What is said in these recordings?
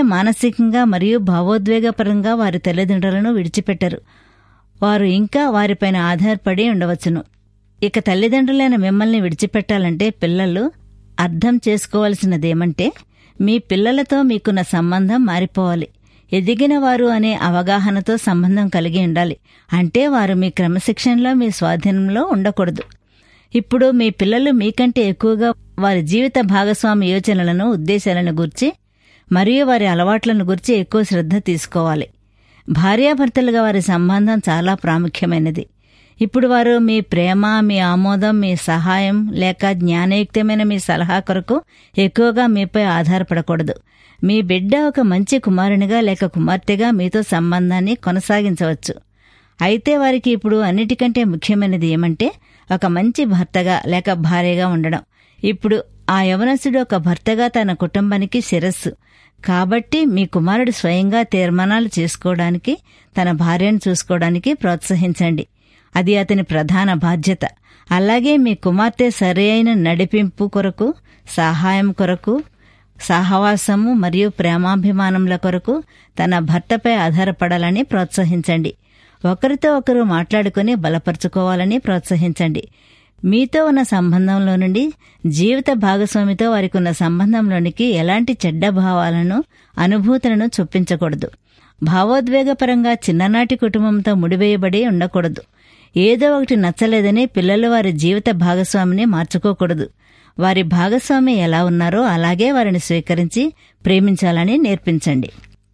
మానసికంగా మరియు భావోద్వేగపరంగా వారి తల్లిదండ్రులను విడిచిపెట్టరు వారు ఇంకా వారిపైన ఆధారపడి ఉండవచ్చును ఇక తల్లిదండ్రులైన మిమ్మల్ని విడిచిపెట్టాలంటే పిల్లలు అర్థం చేసుకోవలసినదేమంటే మీ పిల్లలతో మీకున్న సంబంధం మారిపోవాలి ఎదిగిన వారు అనే అవగాహనతో సంబంధం కలిగి ఉండాలి అంటే వారు మీ క్రమశిక్షణలో మీ స్వాధీనంలో ఉండకూడదు ఇప్పుడు మీ పిల్లలు మీకంటే ఎక్కువగా వారి జీవిత భాగస్వామి యోచనలను ఉద్దేశాలను గురించి మరియు వారి అలవాట్లను గురించి ఎక్కువ శ్రద్ధ తీసుకోవాలి భార్యాభర్తలుగా వారి సంబంధం చాలా ప్రాముఖ్యమైనది ఇప్పుడు వారు మీ ప్రేమ మీ ఆమోదం మీ సహాయం లేక జ్ఞానయుక్తమైన మీ సలహా కొరకు ఎక్కువగా మీపై ఆధారపడకూడదు మీ బిడ్డ ఒక మంచి కుమారునిగా లేక కుమార్తెగా మీతో సంబంధాన్ని కొనసాగించవచ్చు అయితే వారికి ఇప్పుడు అన్నిటికంటే ముఖ్యమైనది ఏమంటే ఒక మంచి భర్తగా లేక భార్యగా ఉండడం ఇప్పుడు ఆ యవనసుడు ఒక భర్తగా తన కుటుంబానికి శిరస్సు కాబట్టి మీ కుమారుడు స్వయంగా తీర్మానాలు చేసుకోవడానికి తన భార్యను చూసుకోవడానికి ప్రోత్సహించండి అది అతని ప్రధాన బాధ్యత అలాగే మీ కుమార్తె సరైన నడిపింపు కొరకు సహాయం కొరకు సహవాసము మరియు ప్రేమాభిమానముల కొరకు తన భర్తపై ఆధారపడాలని ప్రోత్సహించండి ఒకరితో ఒకరు మాట్లాడుకుని బలపరుచుకోవాలని ప్రోత్సహించండి మీతో ఉన్న సంబంధంలో నుండి జీవిత భాగస్వామితో వారికి ఉన్న సంబంధంలోనికి ఎలాంటి చెడ్డ భావాలను అనుభూతులను చొప్పించకూడదు భావోద్వేగపరంగా చిన్ననాటి కుటుంబంతో ముడివేయబడి ఉండకూడదు ఏదో ఒకటి నచ్చలేదని పిల్లలు వారి జీవిత భాగస్వామిని మార్చుకోకూడదు వారి భాగస్వామి ఎలా ఉన్నారో అలాగే వారిని స్వీకరించి ప్రేమించాలని నేర్పించండి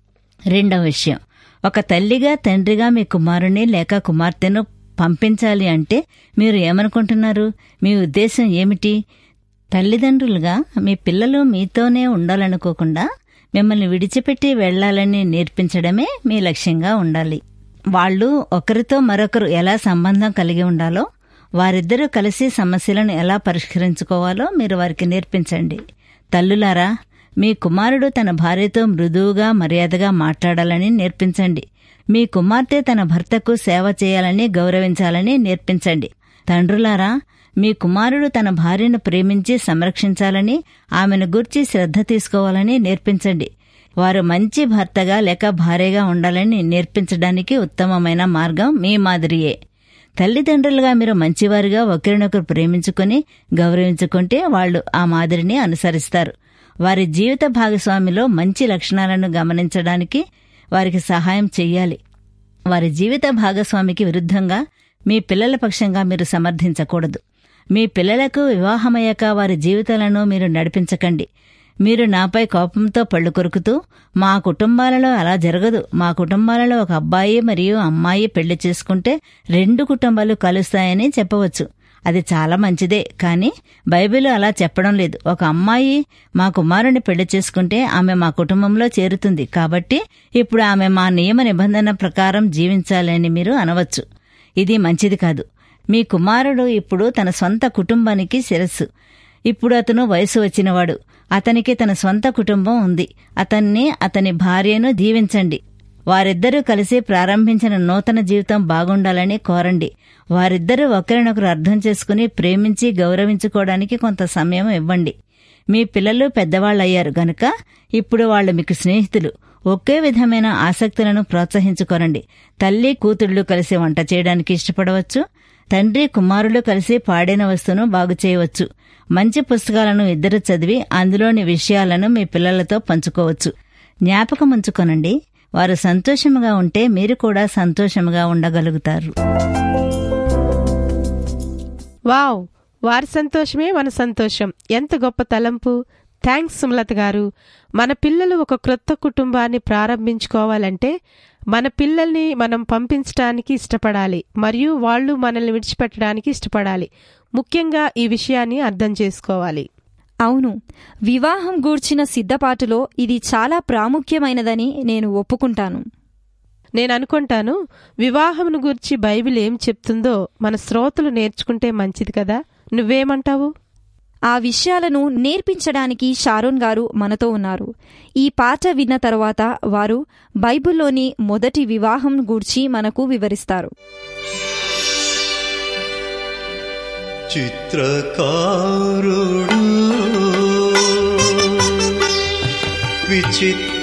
రెండవ విషయం ఒక తల్లిగా తండ్రిగా మీ కుమారుని లేక కుమార్తెను పంపించాలి అంటే మీరు ఏమనుకుంటున్నారు మీ ఉద్దేశం ఏమిటి తల్లిదండ్రులుగా మీ పిల్లలు మీతోనే ఉండాలనుకోకుండా మిమ్మల్ని విడిచిపెట్టి వెళ్లాలని నేర్పించడమే మీ లక్ష్యంగా ఉండాలి వాళ్ళు ఒకరితో మరొకరు ఎలా సంబంధం కలిగి ఉండాలో వారిద్దరూ కలిసి సమస్యలను ఎలా పరిష్కరించుకోవాలో మీరు వారికి నేర్పించండి తల్లులారా మీ కుమారుడు తన భార్యతో మృదువుగా మర్యాదగా మాట్లాడాలని నేర్పించండి మీ కుమార్తె తన భర్తకు సేవ చేయాలని గౌరవించాలని నేర్పించండి తండ్రులారా మీ కుమారుడు తన భార్యను ప్రేమించి సంరక్షించాలని ఆమెను గూర్చి శ్రద్ధ తీసుకోవాలని నేర్పించండి వారు మంచి భర్తగా లేక భార్యగా ఉండాలని నేర్పించడానికి ఉత్తమమైన మార్గం మీ మాదిరియే తల్లిదండ్రులుగా మీరు మంచివారిగా ఒకరినొకరు ప్రేమించుకుని గౌరవించుకుంటే వాళ్ళు ఆ మాదిరిని అనుసరిస్తారు వారి జీవిత భాగస్వామిలో మంచి లక్షణాలను గమనించడానికి వారికి సహాయం చెయ్యాలి వారి జీవిత భాగస్వామికి విరుద్ధంగా మీ పిల్లల పక్షంగా మీరు సమర్థించకూడదు మీ పిల్లలకు వివాహమయ్యాక వారి జీవితాలను మీరు నడిపించకండి మీరు నాపై కోపంతో పళ్ళు కొరుకుతూ మా కుటుంబాలలో అలా జరగదు మా కుటుంబాలలో ఒక అబ్బాయి మరియు అమ్మాయి పెళ్లి చేసుకుంటే రెండు కుటుంబాలు కలుస్తాయని చెప్పవచ్చు అది చాలా మంచిదే కానీ బైబిల్ అలా చెప్పడం లేదు ఒక అమ్మాయి మా కుమారుని పెళ్లి చేసుకుంటే ఆమె మా కుటుంబంలో చేరుతుంది కాబట్టి ఇప్పుడు ఆమె మా నియమ నిబంధన ప్రకారం జీవించాలని మీరు అనవచ్చు ఇది మంచిది కాదు మీ కుమారుడు ఇప్పుడు తన సొంత కుటుంబానికి శిరస్సు ఇప్పుడు అతను వయసు వచ్చినవాడు అతనికి తన సొంత కుటుంబం ఉంది అతన్ని అతని భార్యను దీవించండి వారిద్దరూ కలిసి ప్రారంభించిన నూతన జీవితం బాగుండాలని కోరండి వారిద్దరూ ఒకరినొకరు అర్థం చేసుకుని ప్రేమించి గౌరవించుకోవడానికి కొంత సమయం ఇవ్వండి మీ పిల్లలు పెద్దవాళ్ళయ్యారు గనుక ఇప్పుడు వాళ్ళు మీకు స్నేహితులు ఒకే విధమైన ఆసక్తులను ప్రోత్సహించుకోరండి తల్లి కూతుళ్లు కలిసి వంట చేయడానికి ఇష్టపడవచ్చు తండ్రి కుమారులు కలిసి పాడిన వస్తువును బాగు చేయవచ్చు మంచి పుస్తకాలను ఇద్దరు చదివి అందులోని విషయాలను మీ పిల్లలతో పంచుకోవచ్చు జ్ఞాపకం ఉంచుకొనండి వారు సంతోషముగా ఉంటే మీరు కూడా సంతోషముగా ఉండగలుగుతారు వావ్ వారి సంతోషమే మన సంతోషం ఎంత గొప్ప తలంపు థ్యాంక్స్ సుమలత గారు మన పిల్లలు ఒక క్రొత్త కుటుంబాన్ని ప్రారంభించుకోవాలంటే మన పిల్లల్ని మనం పంపించడానికి ఇష్టపడాలి మరియు వాళ్ళు మనల్ని విడిచిపెట్టడానికి ఇష్టపడాలి ముఖ్యంగా ఈ విషయాన్ని అర్థం చేసుకోవాలి అవును వివాహం గూర్చిన సిద్ధపాటులో ఇది చాలా ప్రాముఖ్యమైనదని నేను ఒప్పుకుంటాను నేను అనుకుంటాను వివాహమును గురించి బైబిల్ ఏం చెప్తుందో మన శ్రోతలు నేర్చుకుంటే మంచిది కదా నువ్వేమంటావు ఆ విషయాలను నేర్పించడానికి షారోన్ గారు మనతో ఉన్నారు ఈ పాట విన్న తర్వాత వారు బైబిల్లోని మొదటి వివాహం గూర్చి మనకు వివరిస్తారు చిత్రకారుడు విచిత్ర